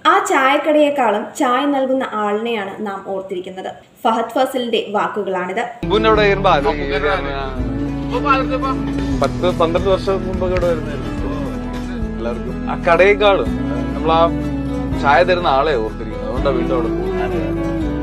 ആ ചായക്കടയേക്കാളും ചായ നൽകുന്ന ആളിനെയാണ് നാം ഓർത്തിരിക്കുന്നത് ഫഹദ് ഫസലിന്റെ വാക്കുകളാണിത് അമ്പൂന്റെ അവിടെ വരുമ്പോ ആദ്യം പത്ത് പന്ത്രണ്ട് വർഷം മുമ്പൊക്കെ ഇവിടെ വരുന്നായിരുന്നു എല്ലാവർക്കും ആ കടയേക്കാളും നമ്മൾ ആ ചായ തരുന്ന ആളെ ഓർത്തിരിക്കുന്നത് അതുകൊണ്ടാണ് വീണ്ടും അവിടെ പോകുന്നത്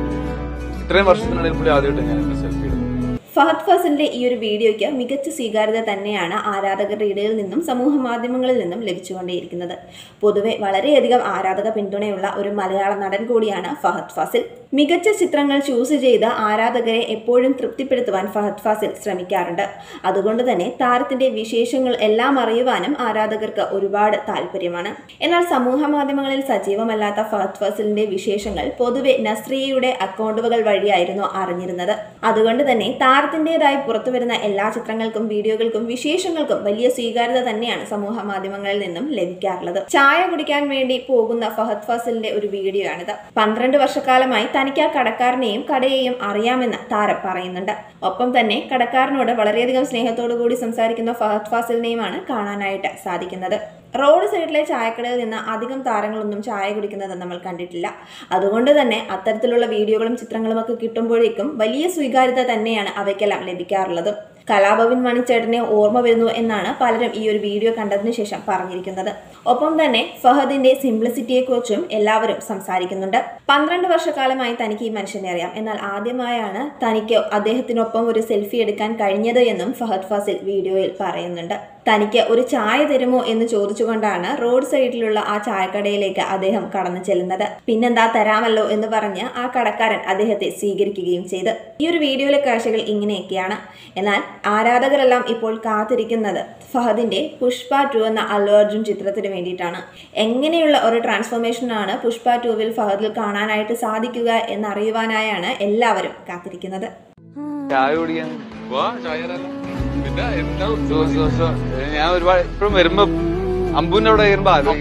ഇത്രയും വർഷത്തിനിടയിൽ പുള്ളി ആദ്യമായിട്ട് ഞാൻ എന്റെ സെൽഫി എടുക്കുന്നത് ഫഹദ് ഫസലിന്റെ ഈ ഒരു വീഡിയോയ്ക്ക് മികച്ച സ്വീകാര്യത തന്നെയാണ് ആരാധകരുടെ ഇടയിൽ നിന്നും സമൂഹ മാധ്യമങ്ങളിൽ നിന്നും ലഭിച്ചുകൊണ്ടേയിരിക്കുന്നത് പൊതുവെ വളരെയധികം ആരാധക പിന്തുണയുള്ള ഒരു മലയാള നടൻ കൂടിയാണ് ഫഹദ് ഫാസിൽ മികച്ച ചിത്രങ്ങൾ ചൂസ് ചെയ്ത് ആരാധകരെ എപ്പോഴും തൃപ്തിപ്പെടുത്തുവാൻ ഫഹദ് ഫാസിൽ ശ്രമിക്കാറുണ്ട് അതുകൊണ്ട് തന്നെ താരത്തിന്റെ വിശേഷങ്ങൾ എല്ലാം അറിയുവാനും ആരാധകർക്ക് ഒരുപാട് താല്പര്യമാണ് എന്നാൽ സമൂഹ മാധ്യമങ്ങളിൽ സജീവമല്ലാത്ത ഫഹദ് ഫാസിലിന്റെ വിശേഷങ്ങൾ പൊതുവെ നസ്രിയയുടെ അക്കൗണ്ടുകൾ വഴിയായിരുന്നു അറിഞ്ഞിരുന്നത് അതുകൊണ്ട് തന്നെ താരത്തിൻ്റെതായി പുറത്തുവരുന്ന എല്ലാ ചിത്രങ്ങൾക്കും വീഡിയോകൾക്കും വിശേഷങ്ങൾക്കും വലിയ സ്വീകാര്യത തന്നെയാണ് സമൂഹ മാധ്യമങ്ങളിൽ നിന്നും ലഭിക്കാറുള്ളത് ചായ കുടിക്കാൻ വേണ്ടി പോകുന്ന ഫഹദ് ഫാസിലിന്റെ ഒരു വീഡിയോ ആണിത് പന്ത്രണ്ട് വർഷക്കാലമായി തനിക്ക് ആ കടക്കാരനെയും കടയെയും അറിയാമെന്ന് താരം പറയുന്നുണ്ട് ഒപ്പം തന്നെ കടക്കാരനോട് വളരെയധികം സ്നേഹത്തോടു കൂടി സംസാരിക്കുന്ന ഫഹദ് ഫാസിലിനെയുമാണ് കാണാനായിട്ട് സാധിക്കുന്നത് റോഡ് സൈഡിലെ ചായക്കടയിൽ നിന്ന് അധികം താരങ്ങളൊന്നും ചായ കുടിക്കുന്നത് നമ്മൾ കണ്ടിട്ടില്ല അതുകൊണ്ട് തന്നെ അത്തരത്തിലുള്ള വീഡിയോകളും ചിത്രങ്ങളും ഒക്കെ കിട്ടുമ്പോഴേക്കും വലിയ സ്വീകാര്യത തന്നെയാണ് അവയ്ക്കെല്ലാം ലഭിക്കാറുള്ളത് കലാഭവൻ മണിച്ചേട്ടനെ ഓർമ്മ വരുന്നു എന്നാണ് പലരും ഈ ഒരു വീഡിയോ കണ്ടതിന് ശേഷം പറഞ്ഞിരിക്കുന്നത് ഒപ്പം തന്നെ ഫഹദിന്റെ സിംപ്ലിസിറ്റിയെക്കുറിച്ചും എല്ലാവരും സംസാരിക്കുന്നുണ്ട് പന്ത്രണ്ട് വർഷക്കാലമായി തനിക്ക് ഈ മനുഷ്യനെ അറിയാം എന്നാൽ ആദ്യമായാണ് തനിക്ക് അദ്ദേഹത്തിനൊപ്പം ഒരു സെൽഫി എടുക്കാൻ കഴിഞ്ഞത് എന്നും ഫഹദ് ഫാസിൽ വീഡിയോയിൽ പറയുന്നുണ്ട് തനിക്ക് ഒരു ചായ തരുമോ എന്ന് ചോദിച്ചുകൊണ്ടാണ് റോഡ് സൈഡിലുള്ള ആ ചായക്കടയിലേക്ക് അദ്ദേഹം കടന്നു ചെല്ലുന്നത് പിന്നെന്താ തരാമല്ലോ എന്ന് പറഞ്ഞ് ആ കടക്കാരൻ അദ്ദേഹത്തെ സ്വീകരിക്കുകയും ചെയ്ത് ഈ ഒരു വീഡിയോയിലെ കാഴ്ചകൾ ഇങ്ങനെയൊക്കെയാണ് എന്നാൽ ആരാധകരെല്ലാം ഇപ്പോൾ കാത്തിരിക്കുന്നത് ഫഹദിന്റെ പുഷ്പ ടു എന്ന അല്ലു അർജുൻ ചിത്രത്തിന് വേണ്ടിയിട്ടാണ് എങ്ങനെയുള്ള ഒരു ട്രാൻസ്ഫോർമേഷനാണ് പുഷ്പ ടൂവിൽ ഫഹദിൽ കാണാനായിട്ട് സാധിക്കുക എന്നറിയുവാനായാണ് എല്ലാവരും കാത്തിരിക്കുന്നത് ചായ കുടിക്കാൻ വാ ചായ തരാലോ. പിന്നെ എന്താ ദിവസം ദിവസം ഞാൻ ഒരുപാട് ഇപ്പഴും വരുമ്പോ അമ്പൂന്റെ അവിടെ വരുമ്പോ ആദ്യം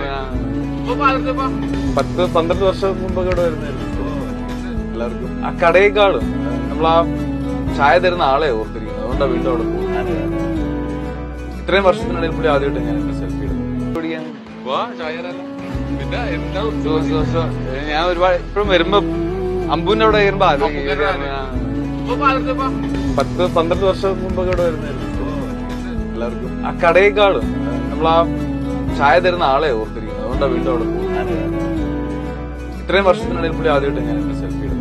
ഇപ്പൊ പാലത്തെ പോ. പത്ത് പന്ത്രണ്ട് വർഷം മുമ്പൊക്കെ ഇവിടെ വരുന്നായിരുന്നു എല്ലാവർക്കും ആ കടയേക്കാളും നമ്മൾ ആ ചായ തരുന്ന ആളെ ഓർത്തിരിക്കുന്നത് അതുകൊണ്ടാണ് വീണ്ടും അവിടെ പോകുന്നത് ഇത്രയും വർഷത്തിനിടയിൽ പുള്ളി ആദ്യമായിട്ട് ഞാൻ എന്റെ സെൽഫി എടുക്കുന്നത് കുടിക്കാൻ വാ ചായ തരാലോ. പിന്നെ എന്താ ദിവസം ദിവസം ഞാൻ ഒരുപാട് ഇപ്പഴും വരുമ്പോ അമ്പൂന്റെ അവിടെ വരുമ്പോ ആദ്യം ഇപ്പൊ പാലത്തെ പോ. പത്ത് പന്ത്രണ്ട് വർഷം മുമ്പൊക്കെ ഇവിടെ വരുന്നായിരുന്നു എല്ലാവർക്കും ആ കടയേക്കാളും നമ്മൾ ആ ചായ തരുന്ന ആളെ ഓർത്തിരിക്കുന്നത് അതുകൊണ്ടാണ് വീണ്ടും അവിടെ പോകുന്നത് ഇത്രയും വർഷത്തിനിടയിൽ പുള്ളി ആദ്യമായിട്ട് ഞാൻ എന്റെ സെൽഫി എടുക്കുന്നത്